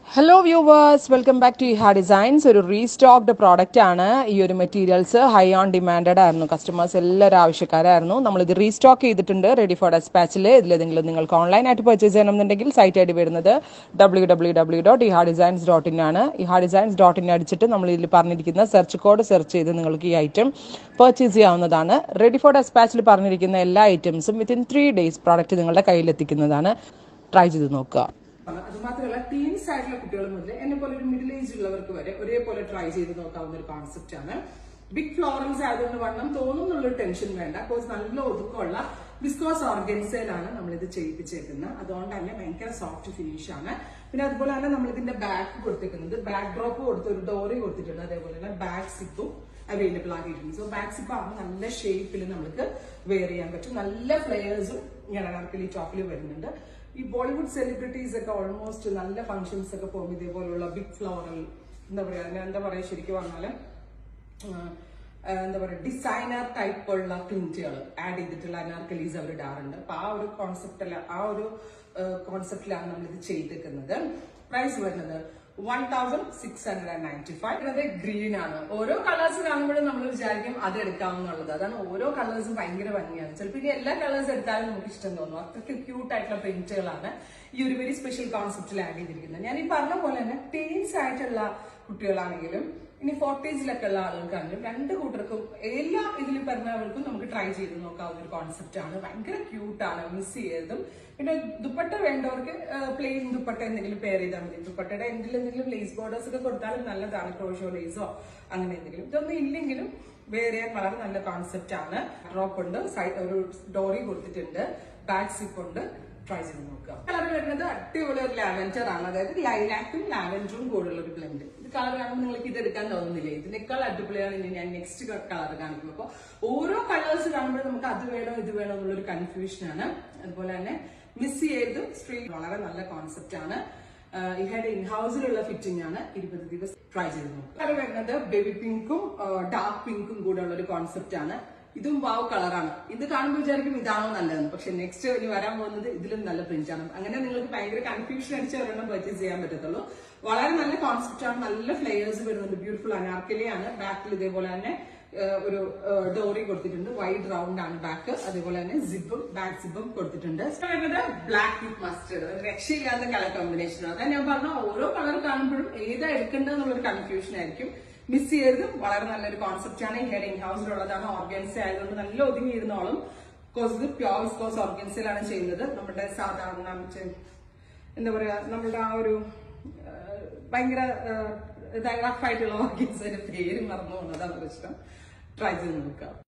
hello viewers welcome back to Eha designs ഒരു restocked product ആണ് ഈ ഒരു മെറ്റീരിയൽസ് ഹൈ ഓൺ ഡിമാൻഡഡ് ആയിരുന്നു കസ്റ്റമേഴ്സ് എല്ലാവരും ആവശ്യക്കാരായിരുന്നു നമ്മളിത് റീസ്റ്റോക്ക് ചെയ്തിട്ടുണ്ട് റെഡി ഫോർ ഡെസ്പാച്ചിൽ ഇതിലേതെങ്കിലും നിങ്ങൾക്ക് ഓൺലൈനായിട്ട് പർച്ചേസ് ചെയ്യണമെന്നുണ്ടെങ്കിൽ സൈറ്റ് ഐ ഡി വരുന്നത് W W W dot Eha designs dot in ആണ് ഇഹാ ഡിസൈൻസ് ഡോട്ട് ഇൻ അടിച്ചിട്ട് നമ്മൾ ഇതിൽ പറഞ്ഞിരിക്കുന്ന സെർച്ച് കോഡ് സെർച്ച് ചെയ്ത് നിങ്ങൾക്ക് ഈ ഐറ്റം പർച്ചേസ് ചെയ്യാവുന്നതാണ് റെഡി ഫോർ ഡെസ്പാച്ചിൽ പറഞ്ഞിരിക്കുന്ന എല്ലാ ഐറ്റംസും വിത്തിൻ ത്രീ ഡേയ്സ് പ്രോഡക്റ്റ് നിങ്ങളുടെ കയ്യിലെത്തിക്കുന്നതാണ് ട്രൈ ചെയ്ത് നോക്കുക അത് മാത്രമല്ല ടീൻസ് ആയിട്ടുള്ള കുട്ടികൾ മുതൽ എന്നെ പോലെ ഒരു മിഡിൽ ഏജ് ഉള്ളവർക്ക് വരെ ഒരേപോലെ ട്രൈ ചെയ്ത് നോക്കാവുന്ന ഒരു കോൺസെപ്റ്റ് ആണ് ബിഗ് ഫ്ലോറൻസ് ആയതുകൊണ്ട് വണ്ണം തോന്നുന്നുള്ളൊരു ടെൻഷൻ വേണ്ട ബിക്കോസ് നല്ല ഒതുക്കമുള്ള വിസ്കോസ് ഓർഗൻസയിലാണ് നമ്മൾ ഇത് ചെയ്യിപ്പിച്ചേക്കുന്നത് അതുകൊണ്ട് തന്നെ ഭയങ്കര സോഫ്റ്റ് ഫിനിഷ് ആണ് പിന്നെ അതുപോലെ തന്നെ നമ്മൾ ഇതിന്റെ ബാക്ക് കൊടുത്തിരിക്കുന്നത് ബാക്ക് ഡ്രോപ്പ് കൊടുത്ത് ഒരു ഡോറി കൊടുത്തിട്ടുണ്ട് അതേപോലെ തന്നെ ബാക്ക് സിപ്പും അവൈലബിൾ ആക്കിയിട്ടുണ്ട് സോ ബാക്ക് സിപ്പ് ആകുമ്പോൾ നല്ല ഷേപ്പിൽ നമുക്ക് വെയർ ചെയ്യാൻ പറ്റും നല്ല ഫ്ലെയേഴ്സും ഇങ്ങനെ അനാർക്കലി ടോപ്പിൽ വരുന്നുണ്ട് ഈ ബോളിവുഡ് സെലിബ്രിറ്റീസ് ഒക്കെ ഓൾമോസ്റ്റ് നല്ല ഫംഗ്ഷൻസ് ഒക്കെ പോകുമ്പോൾ ഇതേപോലുള്ള ബിഗ് ഫ്ലോറൽ എന്താ പറയാ അതിന് എന്താ പറയാ ശരിക്കും പറഞ്ഞാല് ആഹ് ആഹ് എന്താ പറയാ ഡിസൈനർ ടൈപ്പ് ഉള്ള പ്രിന്റുകൾ ആഡ് ചെയ്തിട്ടുള്ള അനാർക്കലീസ് അവർ ഇടാറുണ്ട് അപ്പൊ ആ ഒരു കോൺസെപ്റ്റ് ആ ഒരു കോൺസെപ്റ്റിലാണ് നമ്മൾ ഇത് ചെയ്തേക്കുന്നത് പ്രൈസ് വരുന്നത് one thousand six hundred and ninety five അത് ഗ്രീൻ ആണ് ഓരോ കളേഴ്സ് കാണുമ്പോഴും നമ്മൾ വിചാരിക്കും അത് എടുക്കാമെന്നുള്ളത് അതാണ് ഓരോ കളേഴ്സും ഭയങ്കര ഭംഗിയാണ് ചിലപ്പോൾ ഇനി എല്ലാ കളേഴ്സ് എടുത്താലും നമുക്ക് ഇഷ്ടം തോന്നും അത്രയ്ക്ക് ക്യൂട്ട് ആയിട്ടുള്ള പ്രിന്റുകളാണ് ഈ ഒരു വെരി സ്പെഷ്യൽ കോൺസെപ്റ്റിൽ ആഡ് ചെയ്തിരിക്കുന്നത് ഞാൻ ഈ പറഞ്ഞ പോലെ തന്നെ ടീൻസ് ആയിട്ടുള്ള കുട്ടികളാണെങ്കിലും ഇനി ഫോർട്ടേജിലൊക്കെ ഉള്ള ആളുകൾക്കാണെങ്കിലും രണ്ട് കൂട്ടർക്കും എല്ലാ ഇതിലും പറഞ്ഞവർക്കും നമുക്ക് ട്രൈ ചെയ്ത് നോക്കാവുന്ന ഒരു കോൺസെപ്റ്റ് ആണ് ഭയങ്കര ക്യൂട്ടാണ് മിസ് ചെയ്തതും പിന്നെ ദുപ്പട്ട വേണ്ടവർക്ക് പ്ലെയിൻ ദുപ്പട്ട എന്തെങ്കിലും പെയർ ചെയ്താൽ മതി ദുപ്പട്ടയുടെ എൻഡിൽ എന്തെങ്കിലും ലേസ് ബോർഡേഴ്സ് ഒക്കെ കൊടുത്താലും നല്ലതാണ് ക്രോഷോ ലേസോ അങ്ങനെ എന്തെങ്കിലും ഇതൊന്നും ഇല്ലെങ്കിലും വേറെ ചെയ്യാൻ വളരെ നല്ല കോൺസെപ്റ്റ് ആണ് ഡ്രോപ്പ് ഉണ്ട് സൈഡ് ഒരു ഡോറി കൊടുത്തിട്ടുണ്ട് ബാക്ക് സിപ്പ് ഉണ്ട് ട്രൈ ചെയ്ത് നോക്കുക കളർ വരുന്നത് അടിപൊളി ഒരു ലാവൻഡർ ആണ് അതായത് ലൈലാക്കും ലാവൻഡറും കൂടുതലുള്ള ഒരു ബ്ലെൻഡ് ഇത് കളർ കാണുമ്പോൾ നിങ്ങൾക്ക് ഇത് എടുക്കാൻ തോന്നുന്നില്ലേ ഇതിനേക്കാൾ അടിപൊളിയാണ് ഇനി ഞാൻ നെക്സ്റ്റ് കളർ കാണിക്കും അപ്പോൾ ഓരോ കളേഴ്സ് കാണുമ്പോൾ നമുക്ക് അത് വേണോ ഇത് വേണോ എന്നുള്ളൊരു കൺഫ്യൂഷൻ ആണ് അതുപോലെ തന്നെ മിസ് ചെയ്ത് സ്ട്രീറ്റ് വളരെ നല്ല കോൺസെപ്റ്റ് ആണ് ഇഹയുടെ ഇൻഹൗസിലുള്ള ഫിറ്റിംഗ് ആണ് ഇരുപത് ദിവസം ട്രൈ ചെയ്ത് നോക്കുക കളർ വരുന്നത് ബേബി പിങ്കും ഡാർക്ക് പിങ്കും കൂടെ ഉള്ള ഒരു കോൺസെപ്റ്റ് ആണ് ഇതും വാവ് കളറാണ് ഇത് കാണുമ്പോൾ വിചാരിക്കും ഇതാണോ നല്ലതെന്ന് പക്ഷെ നെക്സ്റ്റ് ഇനി വരാൻ പോകുന്നത് ഇതിലും നല്ല പ്രിന്റ് ആണ് അങ്ങനെ നിങ്ങൾക്ക് ഭയങ്കര കൺഫ്യൂഷൻ അടിച്ച് ഒരെണ്ണം പർച്ചേസ് ചെയ്യാൻ പറ്റത്തുള്ളൂ വളരെ നല്ല കോൺസെപ്റ്റ് ആണ് നല്ല ഫ്ലെയേഴ്സ് വരുന്നുണ്ട് ബ്യൂട്ടിഫുൾ അനാർക്കലിയാണ് ബാക്കിൽ ഇതേപോലെ തന്നെ ഏഹ്, ഒരു ഡോറി കൊടുത്തിട്ടുണ്ട് വൈഡ് റൗണ്ട് ആണ് ബാക്ക് അതേപോലെ തന്നെ സിബും ബാക്ക് സിബും കൊടുത്തിട്ടുണ്ട് വരുന്നത് ബ്ലാക്ക് വിത്ത് മസ്റ്റേർഡ് രക്ഷയില്ലാത്ത കളർ കോമ്പിനേഷൻ ആണ് അതാ ഞാൻ പറഞ്ഞ ഓരോ കളർ കാണുമ്പോഴും ഏതാ എടുക്കേണ്ടത് എന്നുള്ളൊരു കൺഫ്യൂഷൻ ആയിരിക്കും മിസ് ചെയ്തതും വളരെ നല്ലൊരു കോൺസെപ്റ്റ് ആണ് ഇവിടെ ഇൻ ഹൗസിലുള്ളതാണ് ഓർഗൻസ ആയതുകൊണ്ട് നല്ല ഒതുങ്ങിയിരുന്നോളും കോഴ്സ് ഇത് പ്യോർ വിസ്കോസ് ഓർഗൻസിലാണ് ചെയ്യുന്നത് നമ്മുടെ സാധാരണ മറ്റേ എന്താ പറയാ നമ്മുടെ ആ ഒരു ആ, ഭയങ്കര റഫ് ആയിട്ടുള്ള ഓർഗൻസിന്റെ പേര് മറന്നു പോകുന്നതാണ് പ്രശ്നം ട്രൈ ചെയ്ത് നോക്കാം